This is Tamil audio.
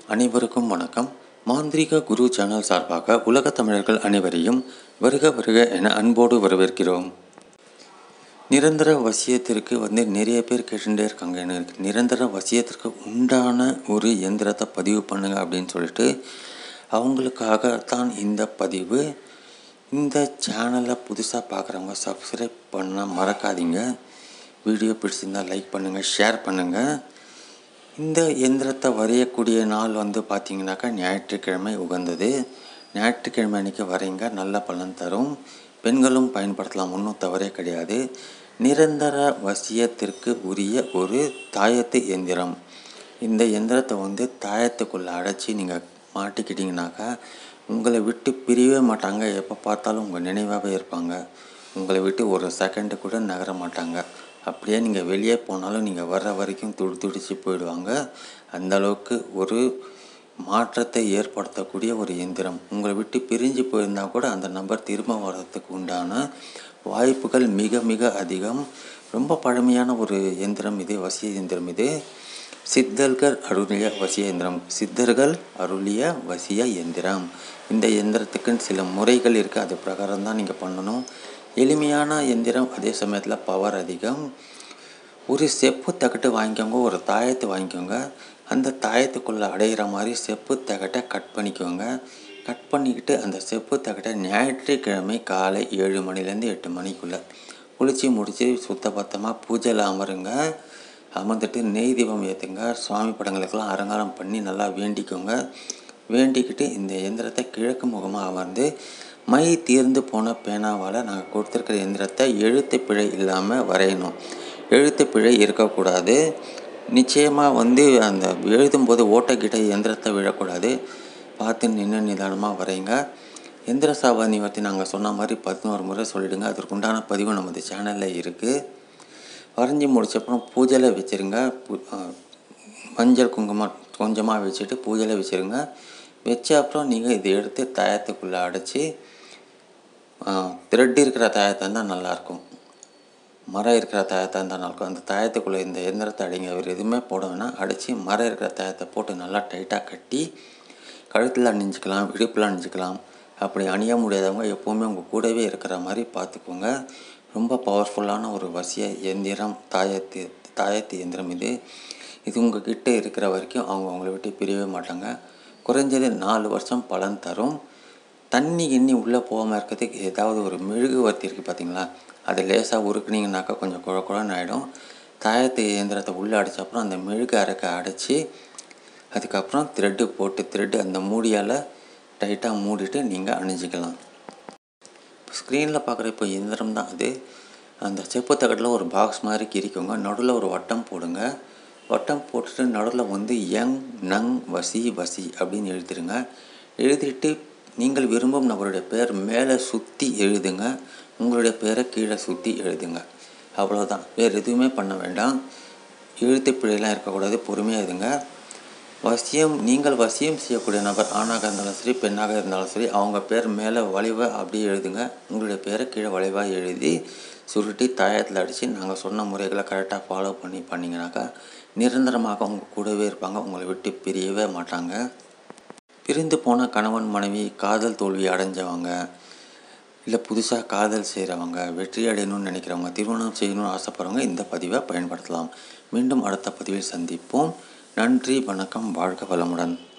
அனைவருக்கும் வணக்கம் மாந்திரீக குரு சேனல் சார்பாக உலகத் தமிழர்கள் அனைவரையும் வருக வருக என அன்போடு வரவேற்கிறோம் நிரந்தர வசியத்திற்கு வந்து நிறைய பேர் கேட்டுட்டே இருக்காங்க எனக்கு நிரந்தர வசியத்திற்கு உண்டான ஒரு எந்திரத்தை பதிவு பண்ணுங்க அப்படின்னு சொல்லிட்டு அவங்களுக்காகத்தான் இந்த பதிவு இந்த சேனலை புதுசாக பார்க்குறவங்க சப்ஸ்கிரைப் பண்ண மறக்காதீங்க வீடியோ பிடிச்சிருந்தால் லைக் பண்ணுங்கள் ஷேர் பண்ணுங்கள் இந்த எந்திரத்தை வரையக்கூடிய நாள் வந்து பார்த்திங்கனாக்கா ஞாயிற்றுக்கிழமை உகந்தது ஞாயிற்றுக்கிழமை அன்றைக்கி வரைங்க நல்ல பலன் தரும் பெண்களும் பயன்படுத்தலாம் ஒன்றும் தவறே கிடையாது நிரந்தர வசியத்திற்கு உரிய ஒரு தாயத்து எந்திரம் இந்த எந்திரத்தை வந்து தாயத்துக்குள்ளே அடைச்சி நீங்கள் மாட்டிக்கிட்டிங்கனாக்கா உங்களை விட்டு பிரியவே மாட்டாங்க எப்போ பார்த்தாலும் உங்கள் நினைவாகவே இருப்பாங்க உங்களை விட்டு ஒரு செகண்டு கூட நகர மாட்டாங்க அப்படியே நீங்கள் வெளியே போனாலும் நீங்கள் வர்ற வரைக்கும் துடி துடிச்சு போயிடுவாங்க அந்த அளவுக்கு ஒரு மாற்றத்தை ஏற்படுத்தக்கூடிய ஒரு எந்திரம் உங்களை விட்டு பிரிஞ்சு போயிருந்தால் கூட அந்த நபர் திரும்ப வர்றதுக்கு உண்டான வாய்ப்புகள் மிக மிக அதிகம் ரொம்ப பழமையான ஒரு எந்திரம் இது வசிய எந்திரம் இது சித்தர்கள் அருளிய வசிய எந்திரம் சித்தர்கள் அருளிய வசிய எந்திரம் இந்த எந்திரத்துக்குன்னு சில முறைகள் இருக்குது அது பிரகாரம் தான் நீங்கள் பண்ணணும் எளிமையான எந்திரம் அதே சமயத்தில் பவர் அதிகம் ஒரு செப்பு தகட்டு வாங்கிக்கோங்க ஒரு தாயத்தை வாங்கிக்கோங்க அந்த தாயத்துக்குள்ளே அடையிற மாதிரி செப்பு தகட்டை கட் பண்ணிக்கோங்க கட் பண்ணிக்கிட்டு அந்த செப்பு தகட்டை ஞாயிற்றுக்கிழமை காலை ஏழு மணிலேருந்து எட்டு மணிக்குள்ளே குளித்து முடித்து சுத்தபத்தமாக பூஜையில் அமருங்க அமர்ந்துட்டு நெய் தீபம் ஏற்றுங்க சுவாமி படங்களுக்கெல்லாம் அலங்காரம் பண்ணி நல்லா வேண்டிக்கோங்க வேண்டிக்கிட்டு இந்த எந்திரத்தை கிழக்கு முகமாக அமர்ந்து மை தீர்ந்து போன பேனாவால் நாங்கள் கொடுத்துருக்கிற எந்திரத்தை எழுத்து பிழை இல்லாமல் வரையணும் எழுத்து பிழை இருக்கக்கூடாது நிச்சயமாக வந்து அந்த எழுதும்போது ஓட்டக்கிட்ட எந்திரத்தை விழக்கூடாது பார்த்து நின்று நிதானமாக வரைங்க எந்திர சாப நிவர்த்தி நாங்கள் சொன்ன மாதிரி பதினோரு முறை சொல்லிவிடுங்க அதற்குண்டான பதிவு நமது சேனலில் இருக்குது வரைஞ்சி முடிச்சப்பறம் பூஜையில் வச்சுருங்க மஞ்சள் குங்குமம் கொஞ்சமாக வச்சுட்டு பூஜையில் வச்சுருங்க வச்ச அப்புறம் நீங்கள் இதை எடுத்து தாயத்துக்குள்ளே அடைச்சி த்ரெட் இருக்கிற தாயத்தை இருந்தால் நல்லாயிருக்கும் மரம் இருக்கிற தாயத்தை இருந்தால் நல்லாயிருக்கும் அந்த தாயத்துக்குள்ளே இந்த எந்திரத்தை அடிங்க அவர் எதுவுமே போட வேணாம் அடித்து மரம் இருக்கிற தாயத்தை போட்டு நல்லா டைட்டாக கட்டி கழுத்தில் அணிஞ்சிக்கலாம் இடுப்பில் அணிஞ்சிக்கலாம் அப்படி அணிய முடியாதவங்க எப்போவுமே உங்கள் கூடவே இருக்கிற மாதிரி பார்த்துக்கோங்க ரொம்ப பவர்ஃபுல்லான ஒரு வசிய எந்திரம் தாயத்து தாயத்து எந்திரம் இது இது உங்கள் கிட்டே இருக்கிற வரைக்கும் அவங்க அவங்கள விட்டு பிரியவே மாட்டாங்க குறைஞ்சது நாலு வருஷம் பலன் தரும் தண்ணி கிண்ணி உள்ளே போகாமல் இருக்கிறதுக்கு ஏதாவது ஒரு மெழுகு வர்த்தி இருக்குது பார்த்தீங்களா அதை லேசாக உருக்குனிங்கனாக்கா கொஞ்சம் குழ குழன்னு ஆகிடும் தாயத்து இயந்திரத்தை உள்ளே அடித்த அப்புறம் அந்த மெழுகு அரைக்க அடைச்சி அதுக்கப்புறம் த்ரெட்டு போட்டு த்ரெட்டு அந்த மூடியால் டைட்டாக மூடிட்டு நீங்கள் அணிஞ்சிக்கலாம் ஸ்க்ரீனில் பார்க்குற இப்போ எந்திரம் தான் அது அந்த செப்பு தகட்டில் ஒரு பாக்ஸ் மாதிரி கிரிக்கோங்க நடுவில் ஒரு வட்டம் போடுங்க வட்டம் போட்டுட்டு நடுவில் வந்து யங் நங் வசி வசி அப்படின்னு எழுதிடுங்க எழுதிட்டு நீங்கள் விரும்பும் நபருடைய பேர் மேலே சுற்றி எழுதுங்க உங்களுடைய பேரை கீழே சுற்றி எழுதுங்க அவ்வளோதான் வேறு எதுவுமே பண்ண வேண்டாம் எழுத்து பிழையெல்லாம் இருக்கக்கூடாது பொறுமையாக எழுதுங்க வசியம் நீங்கள் வசியம் செய்யக்கூடிய நபர் ஆணாக இருந்தாலும் சரி பெண்ணாக இருந்தாலும் சரி அவங்க பேர் மேலே வளைவாக அப்படியே எழுதுங்க உங்களுடைய பேரை கீழே வளைவாக எழுதி சுருட்டி தாயத்தில் அடித்து நாங்கள் சொன்ன முறைகளை கரெக்டாக ஃபாலோ பண்ணி பண்ணிங்கனாக்கா நிரந்தரமாக உங்கள் கூடவே இருப்பாங்க உங்களை விட்டு பிரியவே மாட்டாங்க பிரிந்து போன கணவன் மனைவி காதல் தோல்வி அடைஞ்சவங்க இல்லை புதுசாக காதல் செய்கிறவங்க வெற்றி அடையணும்னு நினைக்கிறவங்க திருமணம் செய்யணும்னு ஆசைப்படுறவங்க இந்த பதிவை பயன்படுத்தலாம் மீண்டும் அடுத்த பதிவில் சந்திப்போம் நன்றி வணக்கம் வாழ்க வளமுடன்